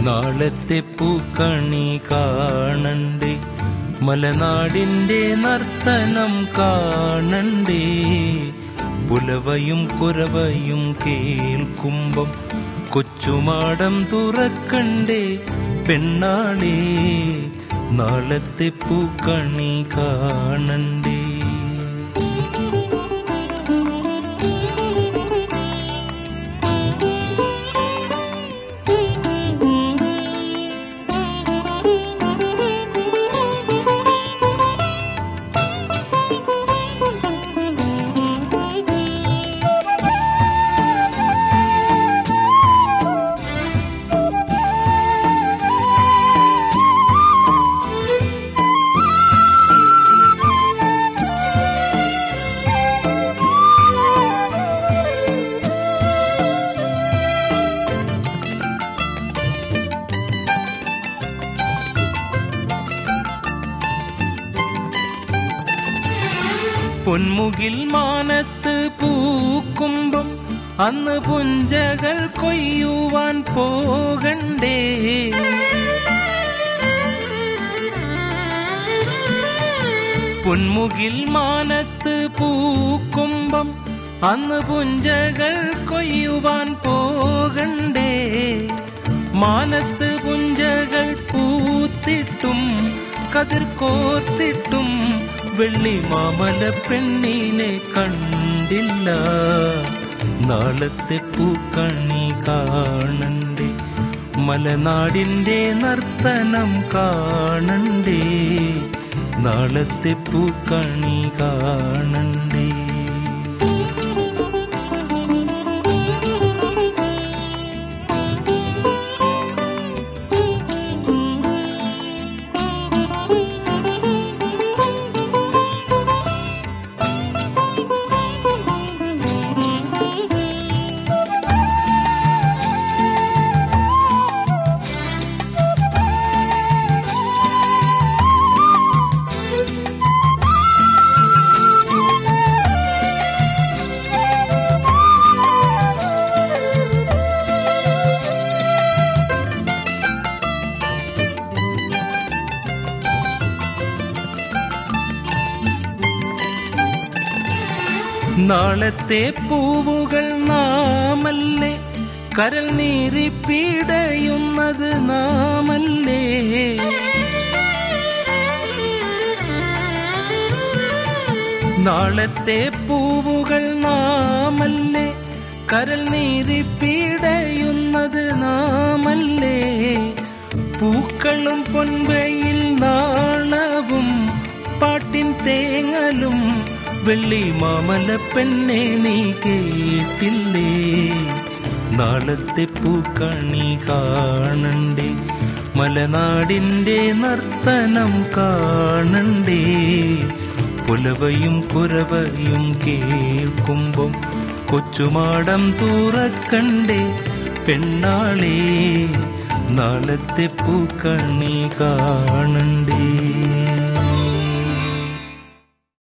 നാളത്തെ പൂക്കണി കാണണ്ടേ മലനാടിന്റെ നർത്തനം കാണണ്ടേ പുലവയും കുരവയും കേൾക്കുമ്പം കൊച്ചുമാടം തുറക്കണ്ടേ പെണ്ണാളേ നാളത്തെ പൂക്കണി കാണണ്ടേ പൊന്മുകിൽ മാനത്ത് പൂക്കുമ്പം അന്ന് പുഞ്ചകൾ കൊയ്യുവാൻ പോകണ്ടേ പൊന്മുകിൽ മാനത്ത് പൂക്കുമ്പം അന്ന് പുഞ്ചകൾ കൊയ്യുവാൻ പോകണ്ടേ മാനത്ത് പുഞ്ചകൾ പൂത്തിട്ടും കതിർ കോർത്തിട്ടും വെള്ളി മാമല പെണ്ണിനെ കണ്ടില്ല നാളത്തെ പൂക്കണി കാണണ്ടേ മലനാടിന്റെ നർത്തനം കാണണ്ടേ നാളത്തെ പൂക്കണി കാണണ്ടേ നാളത്തെ പൂവുകൾ നാമല്ലേ കരൽ നീറി പീടയുന്നത് നാമല്ലേ നാളത്തെ പൂവുകൾ നാമല്ലേ കരൽ നീറി പീടയുന്നത് നാമല്ലേ പൂക്കളും പൊൻവയിൽ നാണവും പാട്ടിൻ തേങ്ങലും വെള്ളി മാമല പെണ്ണെ നീ കേട്ടില്ലേ നാളത്തെ പൂക്കണി കാണണ്ടേ മലനാടിന്റെ നർത്തനം കാണണ്ടേ പുലവയും കുരവയും കേൾക്കുമ്പം കൊച്ചുമാടം തുറക്കണ്ടേ പെണ്ണാളേ നാളത്തെ പൂക്കണി കാണണ്ടേ